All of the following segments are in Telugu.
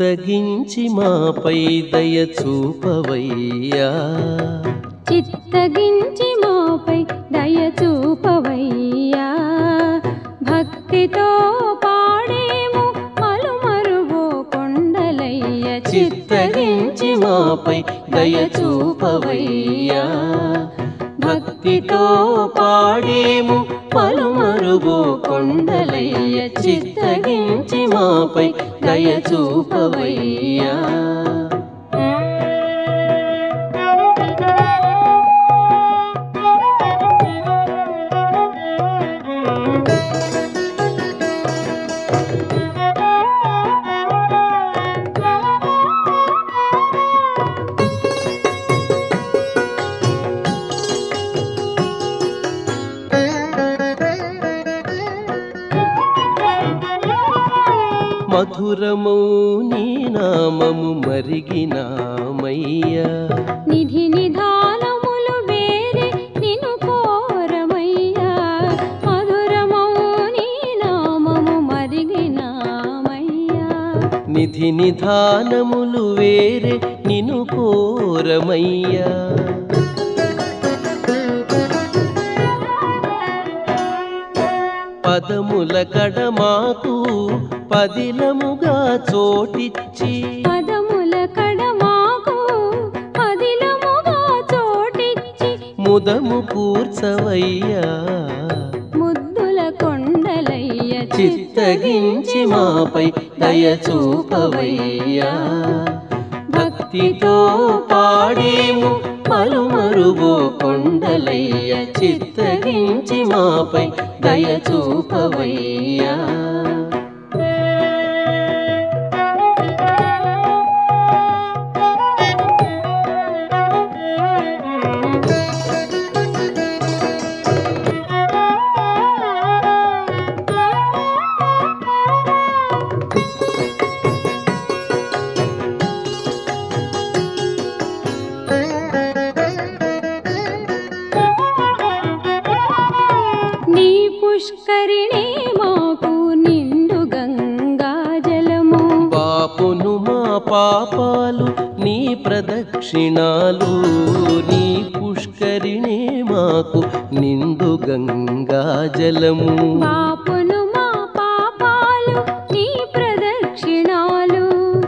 చిత్తగించి మాపై దయ చూపవయ్యా చిత్తగించి మాపై దయ చూపవయ్యా భక్తితో పాడేము మలుమరుగో కొండలయ్య చిత్తగించి మాపై దయ చూపవయ్యా భక్తితో పాడేము పలుమరుగో కొండలయ్య చిత్తగించి మాపై దయ చూపవయ్యా మధురమౌ నీ నామము మరిగినామయ్యా నిధి నిధానములు వేరే నిన్ను కోరమయ్యా మధురమౌ నీ నామము మరిగినామయ్యా నిధి నిధానములు వేరే నిను కోరమయ్యా పదముల కడ మాకు పదిలముగా చోటిచ్చి పదముల కడ మాకు పదిలముగా చోటిచ్చి ముదము కూర్చవయ్యా ముద్దుల కొండలయ్య చిత్తగించి మాపై దయ చూపవయ్యా భక్తితో పాడేము పలుమరుగో కొండలయ్య చిత్తగించి మాపై దయ చూపవయ్యా నీ పుష్కరిణి మాకు నిండు గంగా జలము పాపును మా పాపాలు నీ ప్రదక్షిణాలు నీ పుష్కరిణే మాకు నిండు గంగా జలము పాపును మా పాపాలు నీ ప్రదక్షిణాలు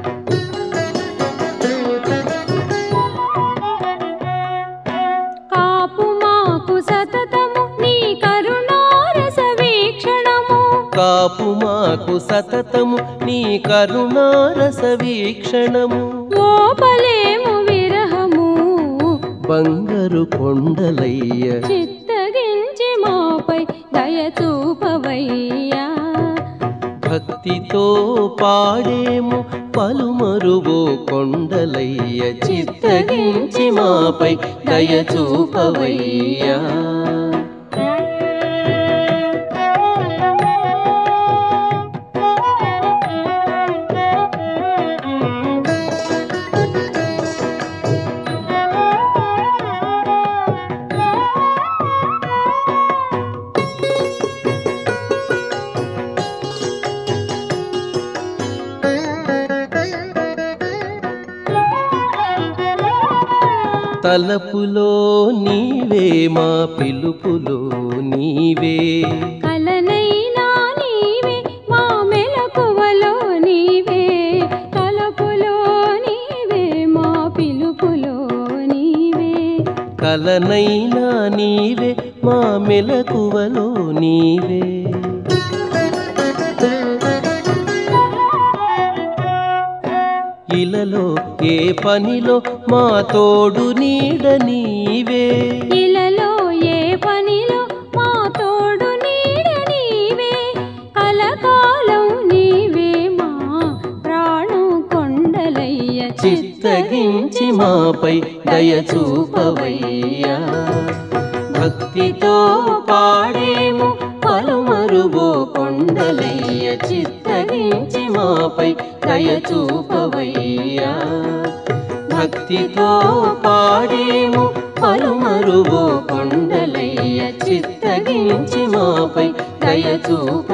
కాపు మాకు సతతము నీ కరుణారస వీక్షణము కాపు మాకు సతతము నీ కరుణారస వీక్షణము ఓపలేము విరహము బంగారు కొండలయ్య చిత్తగించి మాపై దయ చూపవయ్యా భక్తితో పాడేము పలుమరుగో కొండలయ్య చిత్తగించి మాపై దయ చూపవయ్యా తలపులో నీవే మా పిలుపులో నీవే కలనైనా నీవే మా మెలకువలో నీవే తలపులో నీవే మా పిలుపులో నీవే కలనైనా నీవే మా మెలకువలో నీవే ఇలలో ఏ పనిలో మా తోడు నీడ నీవే ఇలలో ఏ పనిలో మా తోడు నీడ నీవే కలకాలం నీవే మా ప్రాణం కొండలయ్య చిత్తగించి మాపై దయ చూపవయ్యా భక్తితో పాడేము పలుమరుగో కొండలయ్య చిత్తగించి మాపై దయ చూపవయ్యా భక్తితో పాడేము పలుమరుగో కొండలయ్య చిత్తగించి మాపై దయ చూప